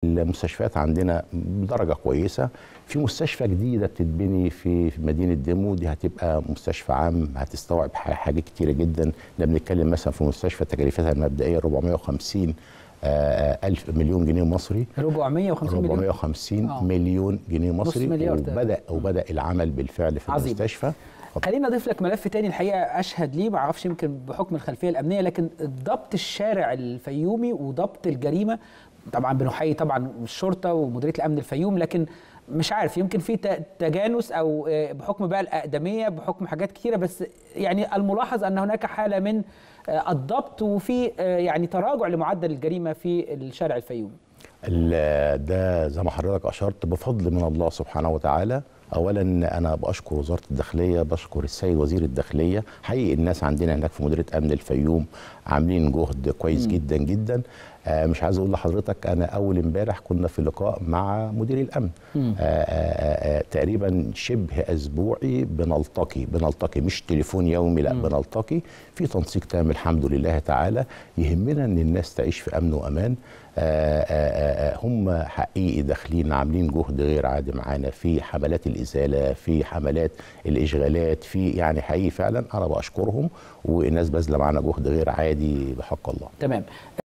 المستشفيات عندنا بدرجه كويسه في مستشفى جديده بتتبني في في مدينه ديمو دي هتبقى مستشفى عام هتستوعب ح- حاجات كتيره جدا ده بنتكلم مثلا في مستشفى تكلفتها المبدئيه 450 آه، ألف مليون جنيه مصري 450 مليون 450 آه. مليون جنيه مصري مليار تقريبا. وبدا وبدا العمل بالفعل في عظيم. المستشفى خلينا اضيف لك ملف تاني الحقيقه اشهد ليه ما اعرفش يمكن بحكم الخلفيه الامنيه لكن ضبط الشارع الفيومي وضبط الجريمه طبعا بنحيي طبعا الشرطه ومديريه الامن الفيوم لكن مش عارف يمكن في ت- تجانس او آه، بحكم بقى الاقدميه بحكم حاجات كتيره بس يعني الملاحظ ان هناك حاله من آه، الضبط وفي آه، يعني تراجع لمعدل الجريمه في الشارع الفيومي ال- ده زي ما حضرتك اشرت بفضل من الله سبحانه وتعالى اولا انا بشكر وزاره الداخليه بشكر السيد وزير الداخليه حقيقي الناس عندنا هناك في مديريه امن الفيوم عاملين جهد كويس جدا جدا آه مش عايز اقول لحضرتك انا اول امبارح كنا في لقاء مع مدير الامن آه آه آه تقريبا شبه اسبوعي بنلتقي بنلتقي مش تليفون يومي لا بنلتقي في تنسيق تام الحمد لله تعالى يهمنا ان الناس تعيش في امن وامان آه، آه، آه، هم حقيقي داخلين عاملين جهد غير عادي معانا في حملات الازاله في حملات الاشغالات في يعني حقيقي فعلا انا بشكرهم والناس باذله معانا جهد غير عادي بحق الله تمام